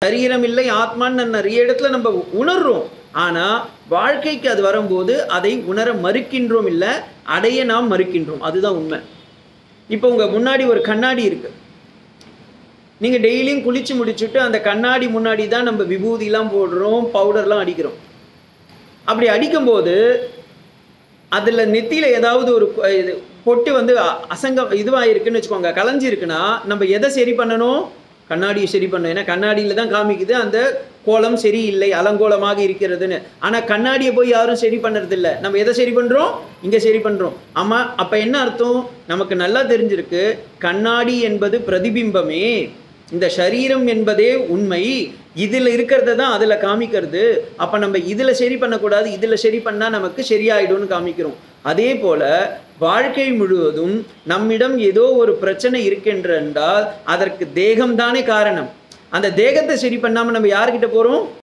சரீரம் இல்லை ஆத்மான்னு நிறைய இடத்துல நம்ம உணர்றோம் ஆனால் வாழ்க்கைக்கு அது வரும்போது அதை உணர மறுக்கின்றோம் இல்லை அடைய நாம் மறுக்கின்றோம் அதுதான் உண்மை இப்போ உங்கள் முன்னாடி ஒரு கண்ணாடி இருக்கு நீங்கள் டெய்லியும் குளிச்சு முடிச்சுட்டு அந்த கண்ணாடி முன்னாடி தான் நம்ம விபூதிலாம் போடுறோம் பவுடர்லாம் அடிக்கிறோம் அப்படி அடிக்கும்போது அதில் நெத்தியில் ஏதாவது ஒரு கொ- இது பொட்டு வந்து அ- அசங்கம் இதுவாக இருக்குன்னு வச்சுக்கோங்க கலைஞ்சிருக்குன்னா நம்ம எதை சரி பண்ணணும் கண்ணாடியை சரி பண்ணணும் ஏன்னா கண்ணாடியில் தான் காமிக்குது அந்த கோலம் சரியில்லை அலங்கோலமாக இருக்கிறதுன்னு ஆனால் கண்ணாடியை போய் யாரும் சரி பண்ணுறதில்ல நம்ம எதை சரி பண்ணுறோம் இங்கே சரி பண்ணுறோம் ஆமாம் அப்போ என்ன அர்த்தம் நமக்கு நல்லா தெரிஞ்சிருக்கு கண்ணாடி என்பது பிரதிபிம்பமே இந்த சரீரம் என்பதே உண்மை இதில் இருக்கிறத தான் அதில் காமிக்கிறது அப்போ நம்ம இதில் சரி பண்ணக்கூடாது இதில் சரி பண்ணால் நமக்கு சரியாயிடும்னு காமிக்கிறோம் அதே போல வாழ்க்கை முழுவதும் நம்மிடம் ஏதோ ஒரு பிரச்சனை இருக்கின்றென்றால் அதற்கு தேகம்தானே காரணம் அந்த தேகத்தை சரி பண்ணாமல் நம்ம யார்கிட்ட போகிறோம்